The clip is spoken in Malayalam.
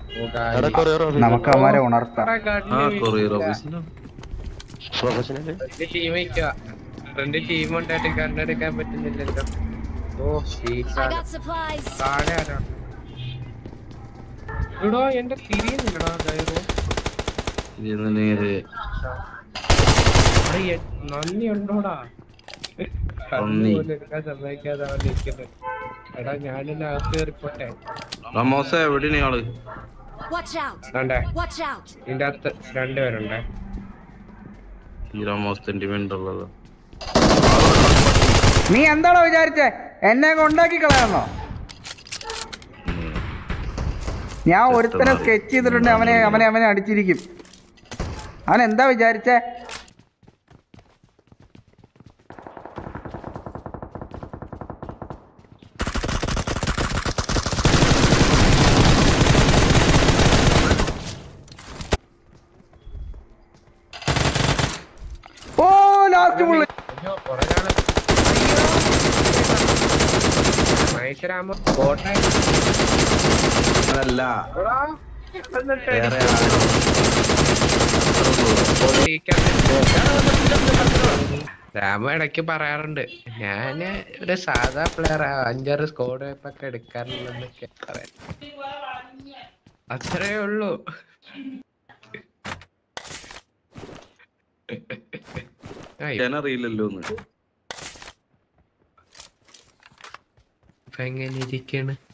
എടാ കൊറിയർ ഓഫീസ് നമുക്ക് അവന്മാരെ ഉണർത്താം ആ കൊറിയർ ഓഫീസിന്റെ പ്രൊഫഷണല് ടീം രണ്ട് ടീം ഉണ്ടായിട്ട് കണ്ണെടുക്കാൻ പറ്റുന്നില്ലല്ലോ ഓ I സീസാണ് got supplies. താഴെ ആരാ എടോ എന്റെ തിരിയുന്നില്ലടാ കയറോ ഇതിന്ന് നേരെ അവിടെ എ- നന്ദി ഉണ്ടോടാ നന്ദി. പോലും എടുക്കാൻ സമ്മതിക്കാതെ അവൻ നിൽക്കുന്നത് എടാ ഞാനിന്ന് അകത്ത് കയറിപ്പോട്ടെ റമോസ എവിടെയാണ് ആള് Watch out. വേണ്ടേ Watch out. ഇതിന്റെ അകത്ത് രണ്ടുപേരുണ്ടേ ഈ റമോസ് സെന്റിമെന്റ് ഉള്ളത് നീ എന്താണോ വിചാരിച്ചേ എന്നെ കൊണ്ടാക്കി കളയാന്നോ ഞാൻ ഒരുത്തനെ സ്കെച്ച് ചെയ്തിട്ടുണ്ട് അവനെ അവനെ അവനെ അടിച്ചിരിക്കും അവൻ എന്താ വിചാരിച്ചേ ഓ ലാസ്റ്റ് പുള്ളി അയ്യോ പുറകാണ് മഹേശ്വരാമ കോട്ടെ അതല്ല എടാ, എന്നിട്ട് വേറെ രാമ ഇടയ്ക്ക് പറയാറുണ്ട് ഞാന് ഒരു സാധാ പ്ലെയർ അഞ്ചാറ് സ്കോഡ് വൈപ്പൊക്കെ എടുക്കാറുണ്ടെന്നൊക്കെ പറയാം അത്രേ ഉള്ളൂ ആ, ഞാൻ അറിയില്ലല്ലോ ഒന്ന് ഇപ്പൊ എങ്ങനെ ഇരിക്കാണ്